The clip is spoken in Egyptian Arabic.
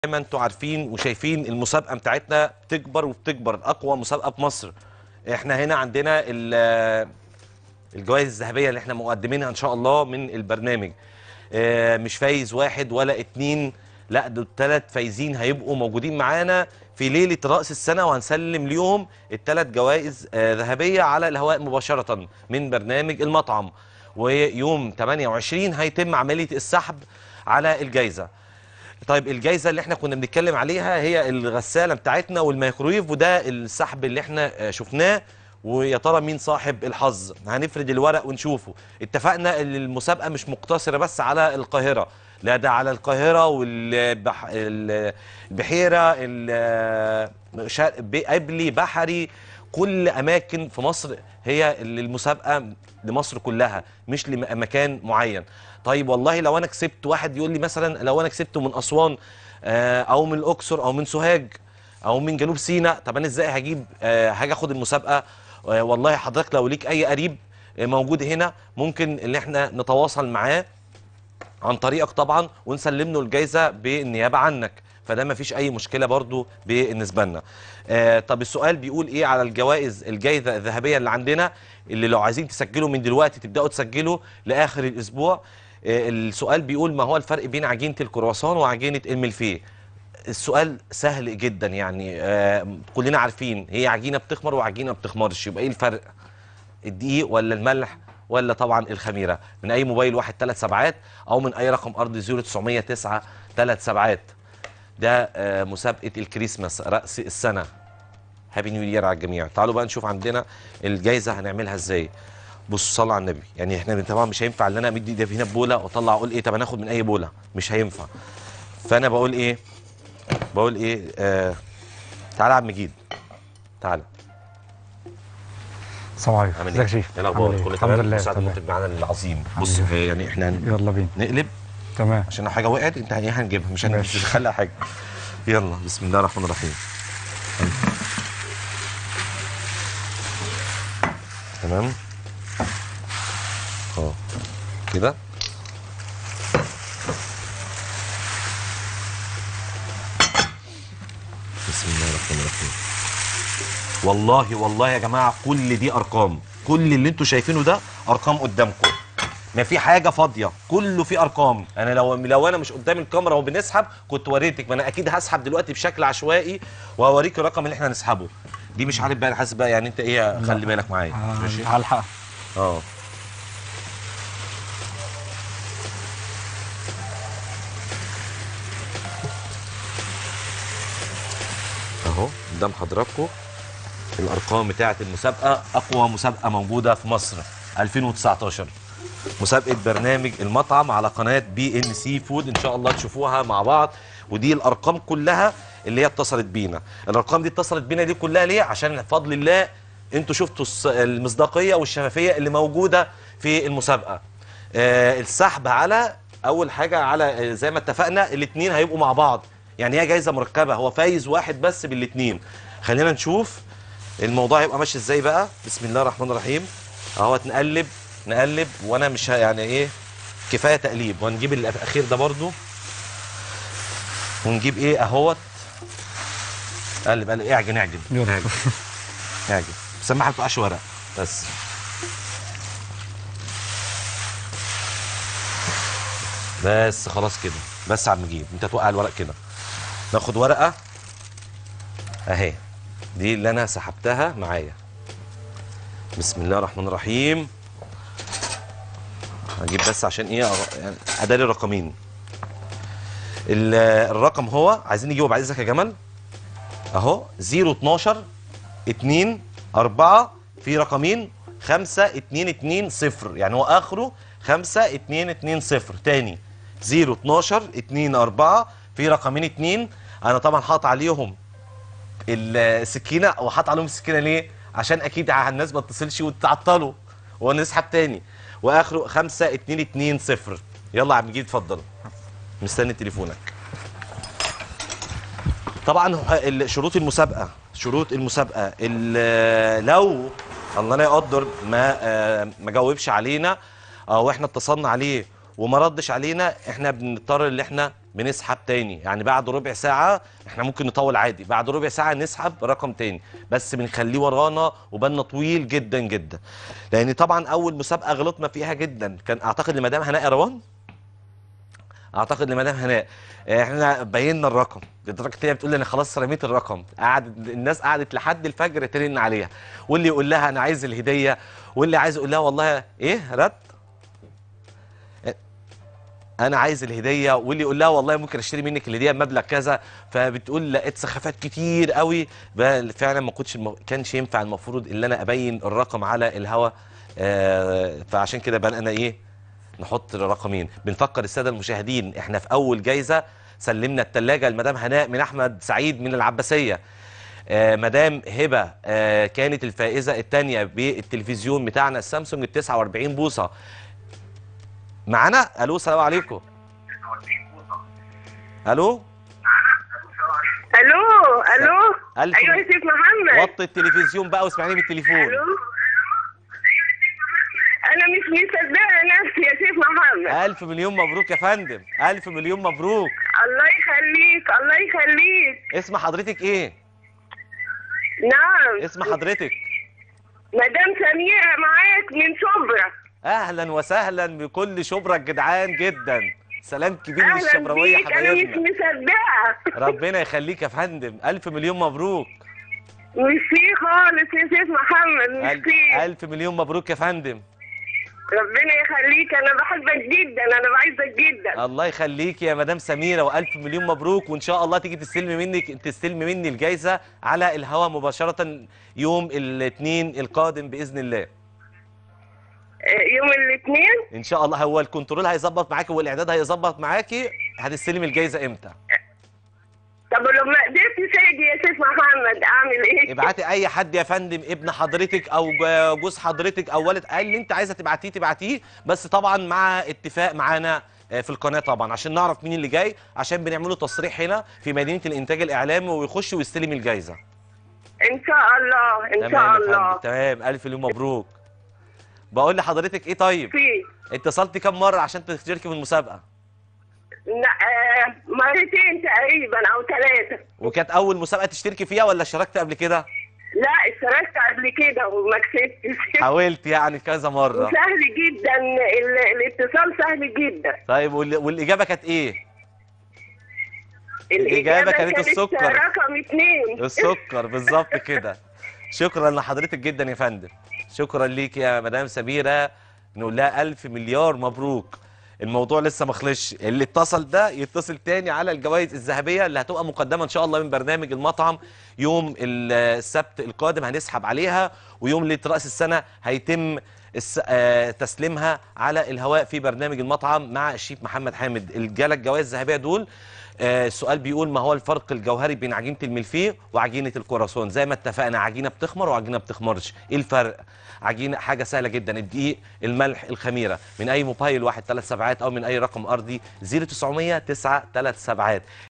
ما انتوا عارفين وشايفين المسابقه بتاعتنا بتكبر وبتكبر اقوى مسابقه في مصر احنا هنا عندنا ال- الجوائز الذهبيه اللي احنا مقدمينها ان شاء الله من البرنامج آه، مش فايز واحد ولا اتنين لا دول ثلاث فايزين هيبقوا موجودين معانا في ليله راس السنه وهنسلم ليهم الثلاث جوائز آه، ذهبيه على الهواء مباشره من برنامج المطعم ويوم 28 هيتم عمليه السحب على الجائزه طيب الجائزه اللي احنا كنا بنتكلم عليها هي الغساله بتاعتنا والميكرويف وده السحب اللي احنا آه، شفناه ويا ترى مين صاحب الحظ هنفرد الورق ونشوفه اتفقنا ان المسابقه مش مقتصره بس على القاهره لا ده على القاهره والبحيره قبلي بحري كل اماكن في مصر هي اللي المسابقه لمصر كلها مش لمكان معين طيب والله لو انا كسبت واحد يقول لي مثلا لو انا كسبته من اسوان آه، او من الاقصر او من سوهاج او من جنوب سيناء طب انا ازاي هجيب آه، هاجي اخد المسابقه آه، والله حضرتك لو ليك اي قريب آه، موجود هنا ممكن ان احنا نتواصل معاه عن طريقك طبعا ونسلم له الجايزه بالنيابه عنك فده ما فيش اي مشكله برضو بالنسبه لنا آه طب السؤال بيقول ايه على الجوائز الجائزه الذهبيه اللي عندنا اللي لو عايزين تسجلوا من دلوقتي تبداوا تسجلوا لاخر الاسبوع آه السؤال بيقول ما هو الفرق بين عجينه الكرواسون وعجينه الملفيه السؤال سهل جدا يعني آه كلنا عارفين هي عجينه بتخمر وعجينه بتخمرش يبقى ايه الفرق الدقيق ولا الملح ولا طبعا الخميره من اي موبايل واحد ثلاث سبعات او من اي رقم ارضي 0909 ثلاث سبعات ده آه، مسابقه الكريسماس راس السنه هابي نيو يير على الجميع تعالوا بقى نشوف عندنا الجايزه هنعملها ازاي بصوا صلوا على النبي يعني احنا طبعا مش هينفع ان انا امد ايدي هنا ببوله واطلع اقول ايه طب انا اخد من اي بوله مش هينفع فانا بقول ايه بقول ايه آه تعالى يا عم مجيد تعالى السلام عليكم عامل ازيك ايه؟ يا شيخ ايه الاخبار؟ عامل كله الحمد تمام؟ لله مساعد تمام. المنتج معانا العظيم الحمد بص لله. آه، يعني احنا هن- يلا بينا نقلب تمام عشان لو حاجه وقعت انت ايه هنجيبها مش هن- ماشي. مش هنخلي حاجه يلا بسم الله الرحمن الرحيم تمام اه كده بسم الله الرحمن الرحيم والله والله يا جماعه كل دي ارقام كل اللي انتوا شايفينه ده ارقام قدامكم ما في حاجه فاضيه كله فيه ارقام انا لو لو انا مش قدام الكاميرا وبنسحب كنت وريتك ما انا اكيد هسحب دلوقتي بشكل عشوائي وهوريك الرقم اللي احنا هنسحبه دي مش عارف بقى انا حاسس بقى يعني انت ايه خلي بالك معايا ماشي على الحق اه اهو قدام حضراتكم الارقام بتاعه المسابقه اقوى مسابقه موجوده في مصر 2019 مسابقه برنامج المطعم على قناه بي ان سي فود ان شاء الله تشوفوها مع بعض ودي الارقام كلها اللي هي اتصلت بينا الارقام دي اتصلت بينا دي كلها ليه عشان بفضل الله انتوا شفتوا الص- المصداقيه والشفافيه اللي موجوده في المسابقه آه السحب على اول حاجه على آه، زي ما اتفقنا الاثنين هيبقوا مع بعض يعني هي جايزه مركبه هو فايز واحد بس بالاثنين خلينا نشوف الموضوع هيبقى ماشي ازاي بقى بسم الله الرحمن الرحيم اهوت نقلب نقلب وانا مش ه- يعني ايه كفايه تقليب وهنجيب الاخير ده برضو ونجيب ايه اهوت قلب قلب اعجن اعجن يلا. اعجن اعجن السماعه ما بتقعش ورق بس بس خلاص كده بس يا عم مجيب انت توقع الورق كده ناخد ورقه اهي دي اللي انا سحبتها معايا بسم الله الرحمن الرحيم هجيب بس عشان ايه أر- يعني اداري الرقمين ال- الرقم هو عايزين نجيبه بعد اذنك يا جمال اهو 012 2 4 في رقمين 5 2 2 0 يعني هو اخره 5 2 2 0 تاني 012 2 4 في رقمين 2 انا طبعا حاطط عليهم السكينه وحاطط عليهم السكينه ليه؟ عشان اكيد الناس ما تتصلش وتتعطلوا ونسحب تاني واخره 5 2 2 0 يلا يا عم جيد اتفضل مستني تليفونك طبعا ال- شروط المسابقه شروط المسابقه ال- لو الله لا يقدر ما آه، ما جاوبش علينا او احنا اتصلنا عليه وما ردش علينا احنا بنضطر ان احنا بنسحب تاني يعني بعد ربع ساعة احنا ممكن نطول عادي بعد ربع ساعة نسحب رقم تاني بس بنخليه ورانا وبالنا طويل جدا جدا لان طبعا اول مسابقة غلطنا فيها جدا كان اعتقد لمدام هناء روان اعتقد لمدام هناء احنا بينا الرقم لدرجه هي بتقول لي انا خلاص رميت الرقم قعدت الناس قعدت لحد الفجر ترن عليها واللي يقول لها انا عايز الهديه واللي عايز يقول لها والله ايه رد انا عايز الهديه واللي يقول لها والله ممكن اشتري منك الهديه بمبلغ كذا فبتقول لقيت سخافات كتير قوي بقى فعلا ما كنتش الم... كانش ينفع المفروض ان انا ابين الرقم على الهوا آه فعشان كده بقى انا ايه نحط الرقمين بنفكر الساده المشاهدين احنا في اول جايزه سلمنا الثلاجه لمدام هناء من احمد سعيد من العباسيه آه مدام هبه آه كانت الفائزه الثانيه بالتلفزيون بتاعنا السامسونج ال 49 بوصه معانا الو السلام عليكم الو الو الو ألف ايوه يا سيف محمد وطي التلفزيون بقى واسمعيني من التليفون الو انا مش مصدقه نفسي يا سيف محمد الف مليون مبروك يا فندم الف مليون مبروك الله يخليك الله يخليك اسم حضرتك ايه نعم اسم حضرتك مدام سميره معاك من شبرا اهلا وسهلا بكل شبرا الجدعان جدا سلام كبير اهلا للشبراويه بيك انا مش حبايبنا مصدقه ربنا يخليك يا فندم الف مليون مبروك مش فيه خالص يا سيف محمد مش ألف, فيه الف مليون مبروك يا فندم ربنا يخليك انا بحبك جدا انا بعزك جدا الله يخليك يا مدام سميره والف مليون مبروك وان شاء الله تيجي تستلمي منك تستلمي مني الجايزه على الهواء مباشره يوم الاثنين القادم باذن الله آه، يوم الاثنين ان شاء الله هو الكنترول هيظبط معاكي والاعداد هيظبط معاكي هتستلمي الجايزه امتى طب لو ما قدرتش اجي يا سيف محمد اعمل ايه؟ ابعتي اي حد يا فندم ابن حضرتك او ج- جوز حضرتك او والد قال اللي انت عايزه تبعتيه تبعتيه بس طبعا مع اتفاق معانا آه، في القناه طبعا عشان نعرف مين اللي جاي عشان بنعمله تصريح هنا في مدينه الانتاج الاعلامي ويخش ويستلم الجايزه ان شاء الله ان تمام شاء يا فندم الله تمام الف مليون مبروك بقول لحضرتك ايه طيب في اتصلتي كام مره عشان تشتركي في المسابقه لا، آه، مرتين تقريبا او ثلاثه وكانت اول مسابقه تشتركي فيها ولا اشتركت قبل كده لا اشتركت قبل كده وما كسبتش حاولت يعني كذا مره وسهل جدا ال- الاتصال سهل جدا طيب وال- والاجابه كانت ايه الإجابة كانت السكر. رقم اثنين السكر بالظبط كده شكرا لحضرتك جدا يا فندم شكرا ليك يا مدام سميره نقول لها الف مليار مبروك الموضوع لسه ما خلصش اللي اتصل ده يتصل تاني على الجوائز الذهبيه اللي هتبقى مقدمه ان شاء الله من برنامج المطعم يوم ال- السبت القادم هنسحب عليها ويوم ليله راس السنه هيتم الس... آه تسليمها على الهواء في برنامج المطعم مع الشيف محمد حامد الجالة الجوائز الذهبيه دول آه، السؤال بيقول ما هو الفرق الجوهري بين عجينه الملفيه وعجينه الكراسون زي ما اتفقنا عجينه بتخمر وعجينه بتخمرش ايه الفرق عجينه حاجه سهله جدا الدقيق الملح الخميره من اي موبايل واحد ثلاث سبعات او من اي رقم ارضي 0900 9 3 سبعات